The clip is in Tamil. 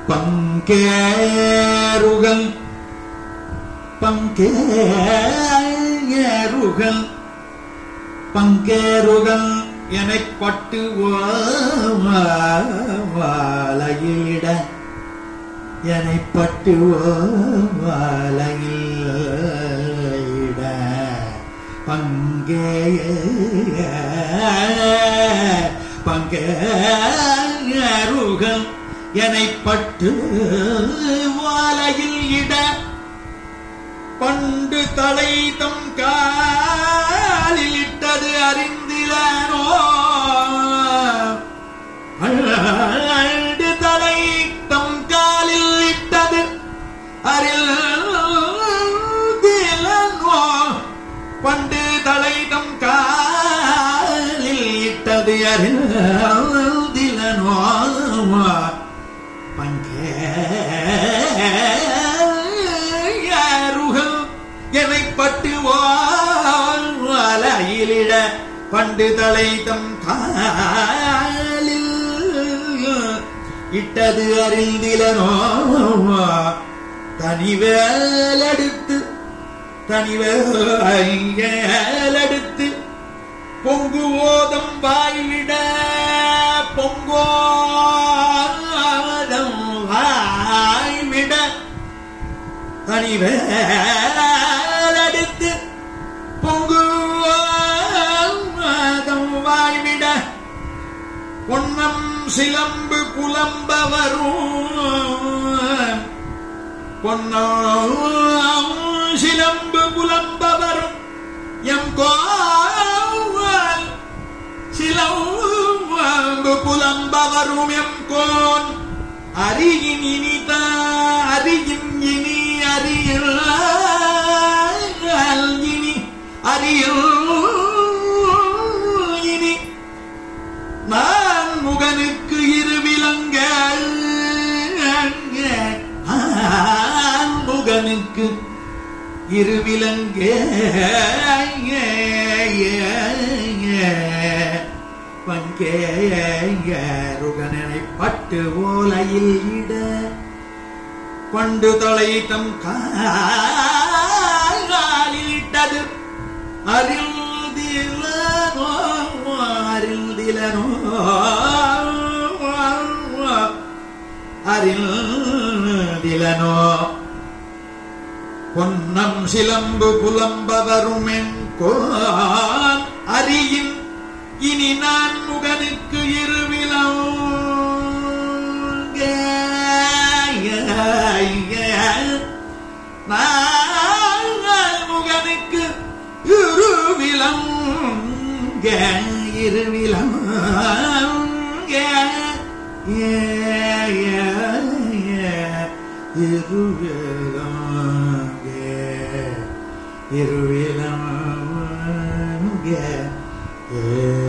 பங்கேருகள் பங்கேருகள் பங்கேருகள் எனப் பட்டு வாழையிட எனப் பட்டு வாழையிட பங்கே பங்கேருகள் எனப் பட்டு வாழையில் இட பண்டு தலை தம் காலில் இட்டது அறிந்திலனோ அண்டு தலை தம் காலில் இட்டது அறிந்திலனோ பண்டு தலை தம் காலில் இட்டது அறிந்திலனோ பங்கேருகள் என்னை பட்டு வாழையிலிட பண்டு தலை தம் காலில் இட்டது அறிந்திலனோ தனிவேலெடுத்து தனிவேலெடுத்து பொங்கு ஓதம் வாய்விட பொங்கோதம் வாய்விட தனிவேலெடுத்து பொங்கு ஓதம் வாய்விட பொன்னம் சிலம்பு புலம்ப வரும் பொன்னம் சிலம்பு புலம்ப வரும் எம் கோல் சிலம்பு புலம்ப வரும் எம் கோன் அரியின் இனித அரியின் இனி அரியல் இனி அரியல் இனி நான் முகனுக்கு இருவிலங்கள் நான் முகனுக்கு இருவிலங்கே பங்கேருகனை பட்டு ஓலையில் இட பண்டு தலை தம் காலில் இட்டது அறிந்திலனோ அறிந்திலனோ அறிந்திலனோ பொன்னம் சிலம்பு புலம்ப வருமென் கோன் அறியின் இனி நான் முகனுக்கு இருவிலம் நான் முகனுக்கு இருவிலம் இருவிலம் இருவிலம் இருவிலம்